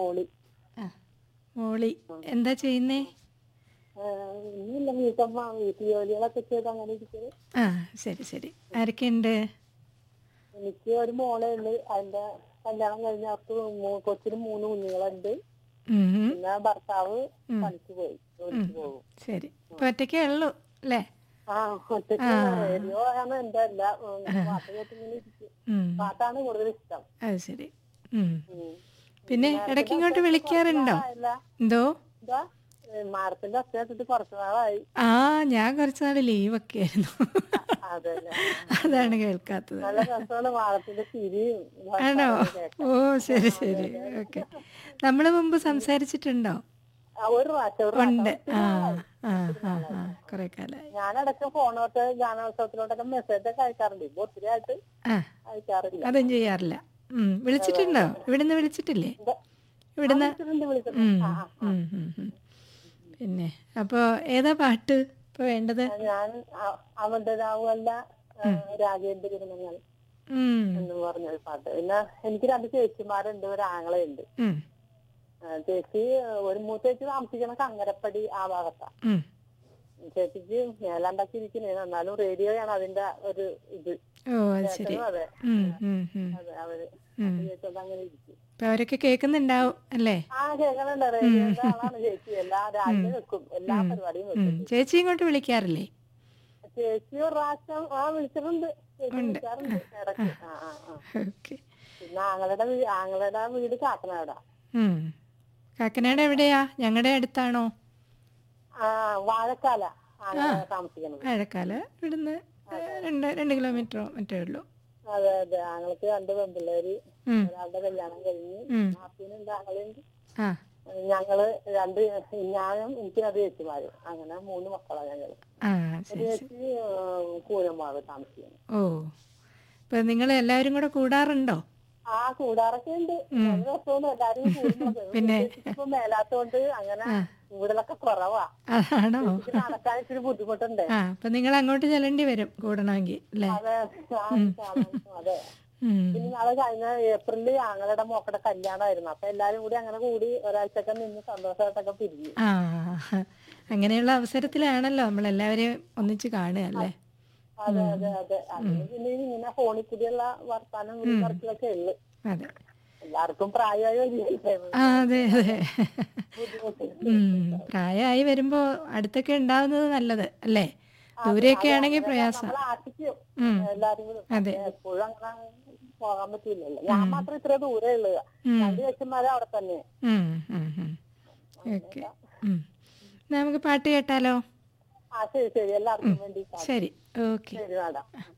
മോളി ആ മോളി എന്താ ചെയ്യുന്നേ ഏഹ് ഇന്നില്ല വീട്ടമ്മ വീട്ടു ജോലികളൊക്കെ ചെയ്ത് അങ്ങനെ ഇരിക്കുന്നത് ആ ശരി ശരി ആരൊക്കെയുണ്ട് എനിക്ക് ഒരു മോളേ ഉള്ളു അതിന്റെ കല്യാണം കഴിഞ്ഞ അവർക്ക് മൂ- കൊച്ചിന് മൂന്ന് കുഞ്ഞുങ്ങളുണ്ട് ഉം, ഉം. പിന്നെ ഭർത്താവ് പണിക്ക് പോയി ജോലിക്ക് പോകും ശരി ഇപ്പൊ ഒറ്റയ്ക്കേ ഉള്ളൂ അല്ലേ ആ ഒറ്റയ്ക്ക് റേഡിയോ ആണ് എന്റെ അല്ല ഉം, പാട്ട് കേട്ടിങ്ങനെ ഇരിക്കും ഉം, പാട്ടാണ് കൂടുതൽ ഇഷ്ടം അത് ശരി ഉം. ഉം. പിന്നെ ഇടയ്ക്ക് ഇങ്ങോട്ട് വിളിക്കാറുണ്ടോ അല്ല എന്തോ എന്താ മാഡത്തിന്റെ ഒച്ച കേട്ടിട്ട് കുറച്ചു നാളായി ആ ഞാൻ കുറച്ച് നാൾ ലീവൊക്കെ ആയിരുന്നു അതല്ലേ അതാണ് കേൾക്കാത്തത് നല്ല രസമാണ് മാഡത്തിന്റെ ചിരിയും ആണോ വർത്താനവും കേൾക്കാൻ. ഓ ശരി ശരി ഓക്കെ നമ്മൾ മുമ്പ് സംസാരിച്ചിട്ടുണ്ടോ ആ, ഒരു പ്രാവശ്യം ഒരു ഉണ്ട് പ്രാവശ്യം. ആ ആ ആ ആ കുറെ കാലമായി ഞാനിടയ്ക്ക് ഫോണോട്ട് ഗാനോത്സവത്തിലോട്ടൊക്കെ മെസ്സേജ് ഒക്കെ അയക്കാറുണ്ട് ഇപ്പൊ ഒത്തിരി ആയിട്ട് ആ അയക്കാറില്ല അതും ചെയ്യാറില്ല ഉം, വിളിച്ചിട്ടുണ്ടോ ഇവിടുന്ന് വിളിച്ചിട്ടില്ലേ എന്താ? ഇവിടുന്ന് വിളിച്ചിട്ടുണ്ട് വിളിച്ചിട്ടുണ്ട് ഉം, ആ, ആ. ഉം, ഉം, ഉം. പിന്നെ അപ്പോൾ ഏതാ പാട്ട് ഇപ്പോൾ വേണ്ടത് ഞാൻ അ- അവന്റെ രാവുമല്ല രാജേന്ദ്ര കിരണങ്ങൾ ഉം, എന്ന് പറഞ്ഞ ഒരു പാട്ട് പിന്നെ എനിക്ക് രണ്ട് ചേച്ചിമാരുണ്ട് ഒരു ആങ്ങളയുണ്ട് ഉം, ആ, ചേച്ചി ഒരു മൂത്ത ചേച്ചി താമസിക്കണ കങ്ങരപ്പടി ആ ഭാഗത്താ ഉം. ചേച്ചിക്ക് മേലാണ്ടാക്കി ഇരിക്കുന്നേ എന്നാലും റേഡിയോയാണ് അതിന്റെ ഒരു ഇത് ഓ അത് ശരി ചേട്ടനും അതെ ഉം, ഉം, ഉം. അതെ അവര് ഉം. ചേച്ചി അങ്ങനെ ഇരിക്കും ഇപ്പൊ അവരൊക്കെ കേൾക്കുന്നുണ്ടാവും അല്ലേ ആ കേൾക്കണുണ്ട് റേഡിയോന്റെ ആളാണ് ചേച്ചി എല്ലാ രാവിലെ വെക്കും എല്ലാ പരിപാടിയും വെക്കും ഉം. ചേച്ചി ഇങ്ങോട്ട് വിളിക്കാറില്ലേ ചേച്ചി ഒരു പ്രാവശ്യം ആ വിളിച്ചിട്ടുണ്ട് ചേച്ചി വിളിക്കാറുണ്ട് ഇടയ്ക്ക് ആ ആ ആ ഓക്കെ പിന്നെ ആങ്ങളുടെ വീ- ആങ്ങളുടെ വീട് കാക്കനാടാ കാക്കനാട് എവിടെയാ ഞങ്ങളുടെ അടുത്താണോ ആ വാഴക്കാല ആങ്ങളെ താമസിക്കണത് വാഴക്കാല് ഇവിടുന്ന് രണ്ട് രണ്ട് കിലോമീറ്ററോ മറ്റേ ഉള്ളൂ അതെ അതെ ആങ്ങൾക്ക് രണ്ട് പെൺപിള്ളേര് ഉം. ഒരാളുടെ കല്യാണം കഴിഞ്ഞ് ഉം. നാപ്പിനുണ്ട് ആങ്ങളുണ്ട് ആ ഞങ്ങള് രണ്ട് ഞാനും എനിക്ക് രണ്ട് ചേച്ചിമാര് അങ്ങനെ മൂന്ന് മക്കളാ ഞങ്ങള് ആ ഒരു ശരി ചേച്ചി കൂനമാവ് താമസിക്കുന്നു ഓ ഇപ്പൊ നിങ്ങൾ എല്ലാവരും കൂടെ കൂടാറുണ്ടോ ആ കൂടാറൊക്കെ ഉണ്ട് നല്ല രസമാണ് എല്ലാരും കൂടുന്നത് പിന്നെ? ഇപ്പൊ മേലാത്തോണ്ട് അങ്ങനെ കൂടുതലൊക്കെ കുറവാ അതാണോ എനിക്ക് നടക്കാൻ ഇച്ചിരി ബുദ്ധിമുട്ടുണ്ട് ആ അപ്പൊ നിങ്ങൾ അങ്ങോട്ട് ചെല്ലേണ്ടി വരും കൂടണമെങ്കിൽ അല്ലേ അതെ ആ, അതെ ഉം. പിന്നെ നാളെ കഴിഞ്ഞ ഏപ്രിലിൽ ഞങ്ങളുടെ മോക്കടെ കല്യാണമായിരുന്നു അപ്പൊ എല്ലാരും കൂടി അങ്ങനെ കൂടി ഒരാഴ്ചയൊക്കെ നിന്ന് സന്തോഷമായിട്ടൊക്കെ പിരിഞ്ഞു ആ അങ്ങനെയുള്ള അവസരത്തിലാണല്ലോ നമ്മൾ എല്ലാവരെയും ഒന്നിച്ച് കാണുക അല്ലേ അതെ അതെ അതെ അതിന് പിന്നെ ഇങ്ങനെ ഫോണിൽ കൂടിയുള്ള വർത്താനം വിളിപ്പറച്ചിലൊക്കെ ഉള്ളു അതെ എല്ലാവർക്കും പ്രായമായി വരികയല്ലേ ആ അതെ അതെ ബുദ്ധിമുട്ട് ഉം. പ്രായമായി വരുമ്പോ അടുത്തൊക്കെ ഉണ്ടാവുന്നത് നല്ലത് അല്ലേ ദൂരെയൊക്കെ ആണെങ്കിൽ പ്രയാസം നമ്മൾ ആശിക്കും ഉം. എല്ലാരും കൂടി അതെ. എപ്പോഴും അങ്ങനെ പോകാൻ പറ്റില്ലല്ലോ ഞാൻ മാത്രം ഇത്ര ദൂരേ ഉള്ളു രണ്ട് ചേച്ചിമാരെ അവിടെ തന്നെ ഉം, ഉം, ഉം. ഓക്കെ ഉം. നമുക്ക് പാട്ട് കേട്ടാലോ ആ ശരി ശരി എല്ലാവർക്കും വേണ്ടി ശരി ഓക്കെ ശരി മാഡം